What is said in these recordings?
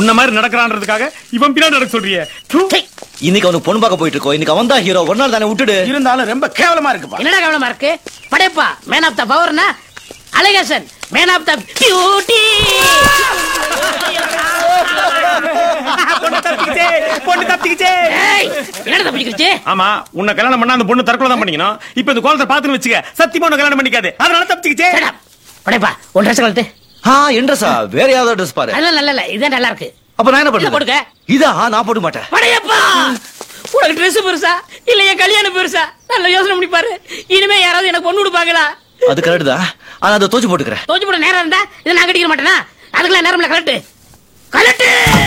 உன்ன மாதிரி நடக்கிறான்றதுக்காக இவன் பின்னாடி நடக்க சொல்றியே தூ. டேய், இன்னைக்கு அவனுக்கு பொண்ணு பார்க்க போயிட்டு இருக்கோம் இன்னைக்கு அவன் தான் ஹீரோ ஒரு நாள் தானே விட்டுடு இருந்தாலும் ரொம்ப கேவலமா இருக்குப்பா என்னடா கவனமா இருக்கு படைப்பா மேன் ஆஃப் த பவர்னா Alagesan man of the beauty பொண்ணு தப்பிக்கிச்சே பொண்ணு தப்பிக்கிச்சே என்னடா தப்பிக்கிச்சு ஆமா உன்னை கல்யாணம் பண்ணா அந்த பொண்ணு தற்கொலை தான் பண்ணிக்கணும் இப்ப இந்த கோலத்தை பாத்துன்னு வச்சுக்க சத்தியமா உன்னை கல்யாணம் பண்ணிக்காது அதனால தப்பிச்சுக்கிச்சே படைப்பா உன் ட்ரெஸ் கழட்டு ஆ என்றசா வேற யாராவது ட்ரெஸ் பாரு அதெல்லாம் நல்ல இல்ல இதே நல்லா இருக்கு அப்ப நான் என்ன இதை போட்டுக்க. பண்ணுவேன் இதா நான் போட மாட்டேன் படையப்பா உனக்கு ட்ரெஸ் பெருசா இல்ல என் கல்யாணம் பெருசா நல்ல யோசனை பண்ணி பாரு இனிமே யாராவது எனக்கு பொண்ணு கொடுப்பாங்களா அது கரெக்ட் தான் ஆனா அதை தோச்சு போட்டுக்கிறேன் தோச்சு போட நேரம் இருந்தா இதை நான் கட்டிக்க மாட்டேனா அதுக்கெல்லாம் நேரம்ல கலட்டு கலட்டு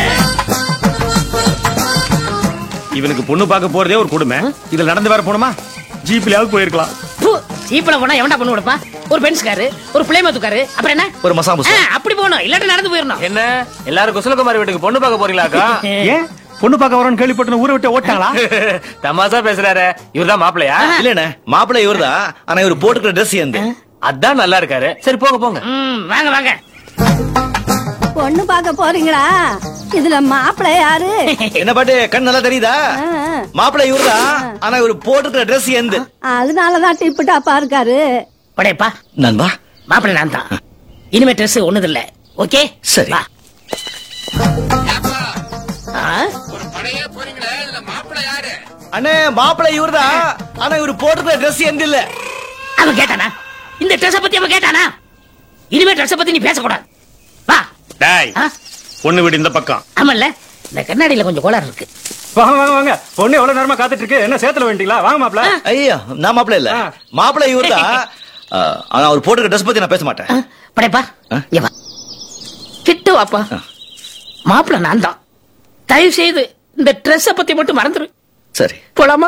இவனுக்கு பொண்ணு பார்க்க போறதே ஒரு கொடுமை இதுல நடந்து வேற போணுமா ஜீப்லயாவது போயிருக்கலாம் பூ, ஜீப்ல போனா எவன்டா பொண்ணு கொடுப்பான் ஒரு பென்ஸ் காரு ஒரு பிளேமத்து காரு அப்புறம் என்ன ஒரு மசாமஸ் ஆ, அப்படி போகணும் இல்லாட்டி நடந்து போயிடணும் என்ன எல்லாரும் குசலகுமாரி வீட்டுக்கு பொண்ணு பார்க்க போறீங்களாக்கா ஏன் பொண்ணு பார்க்க வரோன்னு கேள்விப்பட்ட ஊரை விட்டு ஓட்டாங்களா தமாசா பேசுறாரு இவர்தான் மாப்பிளையா இல்லண்ணே மாப்பிள்ளை இவர்தான் ஆனா இவர் போட்டுக்கிற ட்ரெஸ் எந்த அதான் நல்லா இருக்காரு சரி போங்க போங்க ம், வாங்க வாங்க பொண்ணு பார்க்க போறீங்களா இதுல மாப்பிள்ளை யாரு என்ன பாட்டு கண் நல்லா தெரியுதா ஆ, மாப்பிள்ளை இவர்தான் ஆனா இவர் போட்டுக்கிற ட்ரெஸ் எந்த அதனாலதான் டிப்பு டாப்பா இருக்காரு படையப்பா நண்பா மாப்பிள்ளை நான் தான் இனிமே ட்ரெஸ் ஒண்ணுது இல்ல ஓகே சரி. வா. ஆ? அண்ணே மாப்பிள்ளை இவர்தான் ஆனா இவர் போட்டுக்கிற ட்ரெஸ் எந்த இல்ல அவன் கேட்டானா இந்த ட்ரெஸ் பத்தி அவன் கேட்டானா இனிமே ட்ரெஸ் பத்தி நீ பேசக்கூடாது வா டேய் ஆ? பொண்ணு வீடு இந்த பக்கம் ஆமால்ல இந்த கண்ணாடியில கொஞ்சம் கோளாறு இருக்கு வாங்க வாங்க வாங்க பொண்ணு எவ்வளவு நேரமா காத்துட்டு இருக்கு என்ன சேத்துல வேண்டிங்களா வாங்க மாப்ள ஐயா நான் மாப்பிள்ளை இல்ல ஆ. மாப்பிள்ளை இவர்தான் ஆ, ஆனா அவர் போட்டுக்கிற ட்ரெஸ் பத்தி நான் பேச மாட்டேன் ஆ, படைப்பா ஆ? இங்க வா கிட்டு வாப்பா மாப்பிள்ளை நான் தான் தயவு செய்து இந்த ட்ரெஸ் பத்தி மட்டும் மறந்துரு சரி போலாமா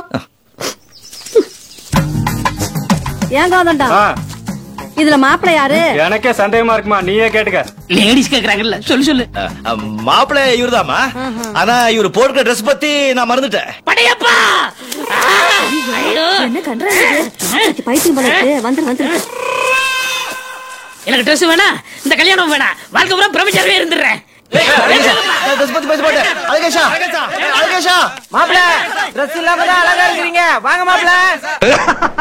ஏன் கோதண்டா ஆ, இதுல மாப்பிள்ளை யாரு எனக்கே சந்தேகமா இருக்குமா நீயே கேட்டுக்க லேடிஸ் கேக்குறாங்கல்ல சொல்லு சொல்லு ஆ, ஆ, மாப்பிள்ளை இவர்தாம்மா ஆனா இவர் போட்டுக்கிற ட்ரெஸ் பத்தி நான் மறந்துட்டேன் படையப்பா ஆ, ஐயோ. என்ன கண்டாரு பைத்தியம் போல இருக்கு வந்துரு வந்துரு எனக்கு ட்ரெஸ் வேணா இந்த கல்யாணம் வேணாம் வாழ்க்கை பூரா பிரபஞ்சரவே இருந்துடுறேன் ட்ரெஸ் பத்தி பேச மாட்டேன் அழகேஷா அழகேஷா மாப்பிள ட்ரெஸ் இல்லாம தான் அழகா இருக்கிறீங்க வாங்க மாப்பிள